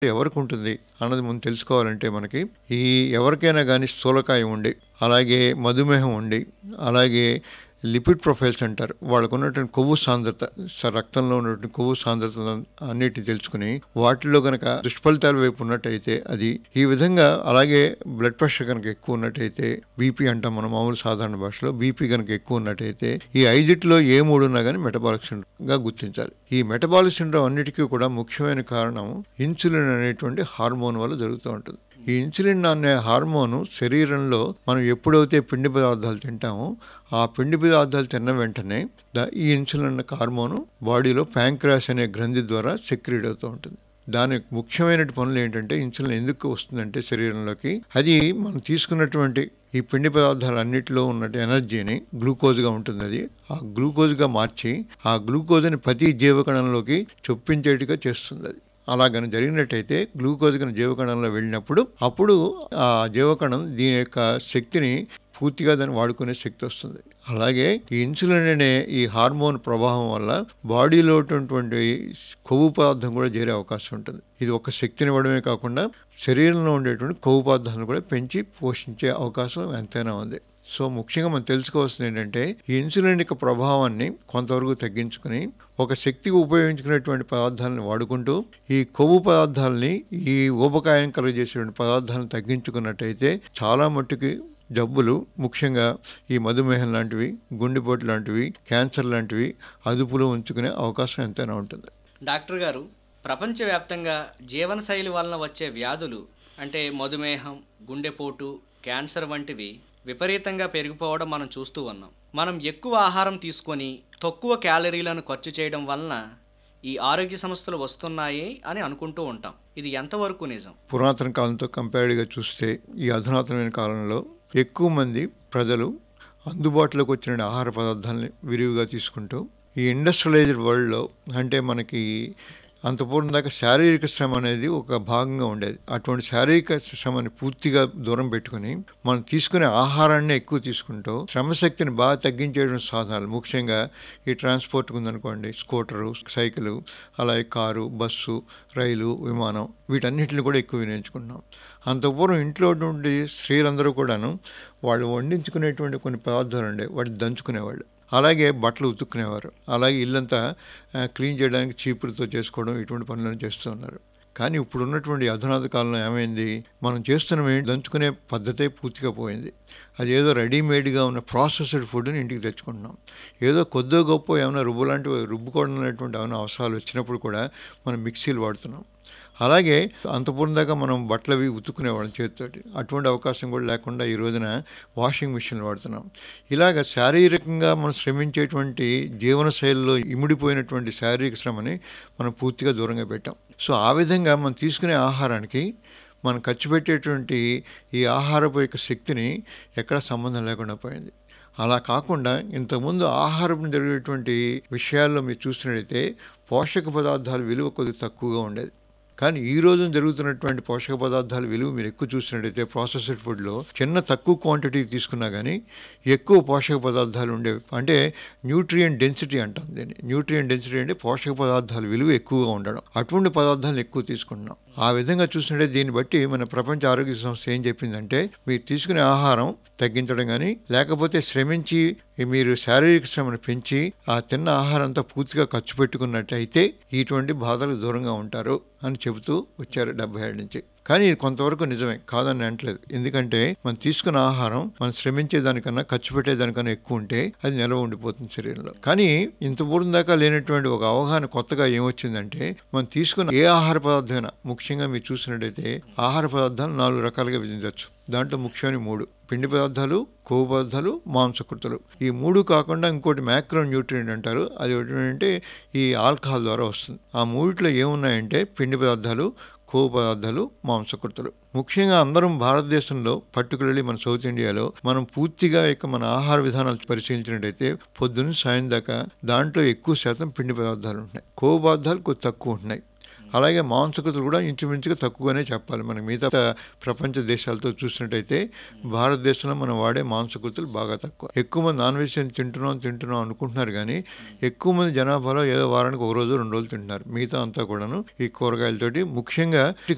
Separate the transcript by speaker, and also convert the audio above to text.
Speaker 1: ఎవరికి ఉంటుంది అన్నది ముందు తెలుసుకోవాలంటే మనకి ఈ ఎవరికైనా కానీ స్థూలకాయం ఉండి అలాగే మధుమేహం ఉండి అలాగే లిపిడ్ ప్రొఫైల్స్ అంటారు వాళ్ళకు ఉన్నటువంటి కొవ్వు సాంద్రత స- రక్తంలో ఉన్నటువంటి కొవ్వు సాంద్రత అన్నిటి తెలుసుకుని వాటిలో కనుక దుష్ఫలితాల వైపు ఉన్నట్టయితే అది ఈ విధంగా అలాగే బ్లడ్ ప్రెషర్ కనుక ఎక్కువ ఉన్నట్టయితే బీపీ అంటాం మనం మామూలు సాధారణ భాషలో బీపీ కనుక ఎక్కువ ఉన్నట్టయితే ఈ ఐదిట్లో ఏ మూడు ఉన్నా కానీ మెటబాలిక్ సిండ్రోమ్ గా గుర్తించాలి ఈ మెటబాలిక్ సిండ్రోమ్ అన్నిటికీ కూడా ముఖ్యమైన కారణం ఇన్సులిన్ అనేటువంటి హార్మోన్ వల్ల జరుగుతూ ఉంటుంది ఈ ఇన్సులిన్ అనే హార్మోను శరీరంలో మనం ఎప్పుడైతే పిండి పదార్థాలు తింటామో ఆ పిండి పదార్థాలు తిన్న వెంటనే ద- ఈ ఇన్సులిన్ అనే హార్మోను బాడీలో ప్యాంక్రాస్ అనే గ్రంథి ద్వారా సెక్రీట్ అవుతూ ఉంటుంది దాని ముఖ్యమైన పనులు ఏంటంటే ఇన్సులిన్ ఎందుకు వస్తుందంటే శరీరంలోకి అది మనం తీసుకున్నటువంటి ఈ పిండి పదార్థాలు అన్నిటిలో ఉన్నట్టు ఎనర్జీని గ్లూకోజ్గా ఉంటుంది అది ఆ గ్లూకోజ్గా మార్చి ఆ గ్లూకోజ్ని ప్రతి జీవకణంలోకి చొప్పించేట్టుగా చేస్తుంది అది అలా కనుక జరిగినట్టయితే గ్లూకోజ్ కనుక జీవకణంలో వెళ్ళినప్పుడు అప్పుడు ఆ జీవకణం దీని యొక్క శక్తిని పూర్తిగా దాన్ని వాడుకునే శక్తి వస్తుంది అలాగే ఈ ఇన్సులిన్ అనే ఈ హార్మోన్ ప్రభావం వల్ల బాడీలో ఉన్నటువంటి కొవ్వు పదార్థం కూడా చేరే అవకాశం ఉంటుంది ఇది ఒక శక్తిని ఇవ్వడమే కాకుండా శరీరంలో ఉండేటువంటి కొవ్వు పదార్థాలను కూడా పెంచి పోషించే అవకాశం ఎంతైనా ఉంది సో ముఖ్యంగా మనం తెలుసుకోవాల్సింది ఏంటంటే ఈ ఇన్సులిన్ యొక్క ప్రభావాన్ని కొంతవరకు తగ్గించుకుని ఒక శక్తికి ఉపయోగించుకునేటువంటి పదార్థాలను వాడుకుంటూ ఈ కొవ్వు పదార్థాలని ఈ ఊబకాయం కలుగజేసేటువంటి పదార్థాలను తగ్గించుకున్నట్టయితే చాలా మట్టుకి జబ్బులు ముఖ్యంగా ఈ మధుమేహం లాంటివి గుండెపోటు లాంటివి క్యాన్సర్ లాంటివి అదుపులో ఉంచుకునే అవకాశం ఎంతైనా ఉంటుంది
Speaker 2: డాక్టర్ గారు ప్రపంచవ్యాప్తంగా జీవనశైలి వలన వచ్చే వ్యాధులు అంటే మధుమేహం గుండెపోటు క్యాన్సర్ వంటివి విపరీతంగా పెరిగిపోవడం మనం చూస్తూ ఉన్నాం మనం ఎక్కువ ఆహారం తీసుకొని తక్కువ క్యాలరీలను ఖర్చు చేయడం వలన ఈ ఆరోగ్య సమస్యలు వస్తున్నాయి అని అనుకుంటూ ఉంటాం ఇది ఎంతవరకు నిజం
Speaker 1: పురాతన కాలంతో కంపేర్డ్గా చూస్తే ఈ అధునాతనమైన కాలంలో ఎక్కువ మంది ప్రజలు అందుబాటులోకి వచ్చిన ఆహార పదార్థాలని విరివిగా తీసుకుంటూ ఈ ఇండస్ట్రియలైజ్డ్ వరల్డ్లో అంటే మనకి అంత పూర్వం దాకా శారీరక శ్రమ అనేది ఒక భాగంగా ఉండేది అటువంటి శారీరక శ్రమని పూర్తిగా దూరం పెట్టుకుని మనం తీసుకునే ఆహారాన్ని ఎక్కువ తీసుకుంటూ శ్రమశక్తిని బాగా తగ్గించేటువంటి సాధనాలు ముఖ్యంగా ఈ ట్రాన్స్పోర్ట్ ఉందనుకోండి స్కూటరు సైకిల్ అలాగే కారు బస్సు రైలు విమానం వీటన్నిటిని కూడా ఎక్కువ వినియోగించుకుంటున్నాం అంత పూర్వం ఇంట్లో ఉన్నటువంటి స్త్రీలందరూ కూడాను వాళ్ళు వండించుకునేటువంటి కొన్ని పదార్థాలు ఉండే వాటిని దంచుకునేవాళ్ళు అలాగే బట్టలు ఉతుక్కునేవారు అలాగే ఇల్లంతా ఆ, క్లీన్ చేయడానికి చీపురుతో చేసుకోవడం ఇటువంటి పనులను చేస్తూ ఉన్నారు కానీ ఇప్పుడు ఉన్నటువంటి అధునాత కాలంలో ఏమైంది మనం చేస్తున్న ఏంటి దంచుకునే పద్ధతే పూర్తిగా పోయింది అది ఏదో రెడీమేడ్గా ఉన్న ప్రాసెస్డ్ ఫుడ్ని ఇంటికి తెచ్చుకుంటున్నాం ఏదో కొద్దో గొప్ప ఏమైనా రుబ్బు లాంటివి రుబ్బుకోవడం అనేటువంటి ఏమైనా అవసరాలు వచ్చినప్పుడు కూడా మనం మిక్సీలు వాడుతున్నాం అలాగే అంత పూర్వం దాకా మనం బట్టలవి ఉతుక్కునేవాళ్ళం చేతితోటి అటువంటి అవకాశం కూడా లేకుండా ఈ రోజున వాషింగ్ మిషన్లు వాడుతున్నాం ఇలాగ శారీరకంగా మనం శ్రమించేటువంటి జీవనశైలిలో ఇమిడిపోయినటువంటి శారీరక శ్రమని మనం పూర్తిగా దూరంగా పెట్టాం సో ఆ విధంగా మనం తీసుకునే ఆహారానికి మనం ఖర్చు పెట్టేటువంటి ఈ ఆహారపు యొక్క శక్తిని ఎక్కడ సంబంధం లేకుండా పోయింది అలా కాకుండా ఇంతకుముందు ఆహారం జరిగేటువంటి విషయాల్లో మీరు చూసినట్టయితే పోషక పదార్థాల విలువ కొద్దిగా తక్కువగా ఉండేది కానీ ఈ రోజు జరుగుతున్నటువంటి పోషక పదార్థాల విలువ మీరు ఎక్కువ చూసినట్టయితే ప్రాసెస్డ్ ఫుడ్లో చిన్న తక్కువ క్వాంటిటీ తీసుకున్నా కానీ ఎక్కువ పోషక పదార్థాలు ఉండేవి అంటే న్యూట్రియం డెన్సిటీ అంటాం దీన్ని న్యూట్రియం డెన్సిటీ అంటే పోషక పదార్థాల విలువ ఎక్కువగా ఉండడం అటువంటి పదార్థాలు ఎక్కువ తీసుకుంటున్నాం ఆ విధంగా చూసినట్టే దీన్ని బట్టి మన ప్రపంచ ఆరోగ్య సంస్థ ఏం చెప్పిందంటే మీరు తీసుకునే ఆహారం తగ్గించడం కానీ లేకపోతే శ్రమించి మీరు శారీరక శ్రమను పెంచి ఆ తిన్న ఆహారం అంతా పూర్తిగా ఖర్చు పెట్టుకున్నట్టయితే ఇటువంటి బాధలకు దూరంగా ఉంటారు అని చెబుతూ వచ్చారు డెబ్బై ఏళ్ళ నుంచి కానీ ఇది కొంతవరకు నిజమే కాదని అనట్లేదు ఎందుకంటే మనం తీసుకున్న ఆహారం మనం శ్రమించే దానికన్నా ఖర్చు పెట్టే దానికన్నా ఎక్కువ ఉంటే అది నిల్వ ఉండిపోతుంది శరీరంలో కానీ ఇంత పూర్వం దాకా లేనటువంటి ఒక అవగాహన కొత్తగా ఏమొచ్చిందంటే మనం తీసుకున్న ఏ ఆహార పదార్థమైనా ముఖ్యంగా మీరు చూసినట్టయితే ఆహార పదార్థాలు నాలుగు రకాలుగా విధించవచ్చు దాంట్లో ముఖ్యమైన మూడు పిండి పదార్థాలు కొవ్వు పదార్థాలు మాంసకృతులు ఈ మూడు కాకుండా ఇంకోటి మ్యాక్రో న్యూట్రియంట్ అంటారు అది ఏంటంటే ఈ ఆల్కహాల్ ద్వారా వస్తుంది ఆ మూడిట్లో ఏమున్నాయంటే పిండి పదార్థాలు కొవ్వు పదార్థాలు మాంసకృతులు ముఖ్యంగా అందరం భారతదేశంలో పర్టికులర్లీ మన సౌత్ ఇండియాలో మనం పూర్తిగా ఇక మన ఆహార విధానాలు పరిశీలించినట్టయితే పొద్దున్న సాయం దాకా దాంట్లో ఎక్కువ శాతం పిండి పదార్థాలు ఉంటున్నాయి కొవ్వు పదార్థాలు కొద్ది తక్కువ ఉంటున్నాయి అలాగే మాంసకృతులు కూడా ఇంచుమించుగా తక్కువగానే చెప్పాలి మనం మిగతా ప్రపంచ దేశాలతో చూసినట్టయితే భారతదేశంలో మనం వాడే మాంసకృతులు బాగా తక్కువ ఎక్కువ మంది నాన్ వెజ్ తింటున్నాం తింటున్నాం అనుకుంటున్నారు కానీ ఎక్కువ మంది జనాభాలో ఏదో వారానికి ఒక రోజు రెండు రోజులు తింటున్నారు మిగతా అంతా కూడాను ఈ కూరగాయలతోటి ముఖ్యంగా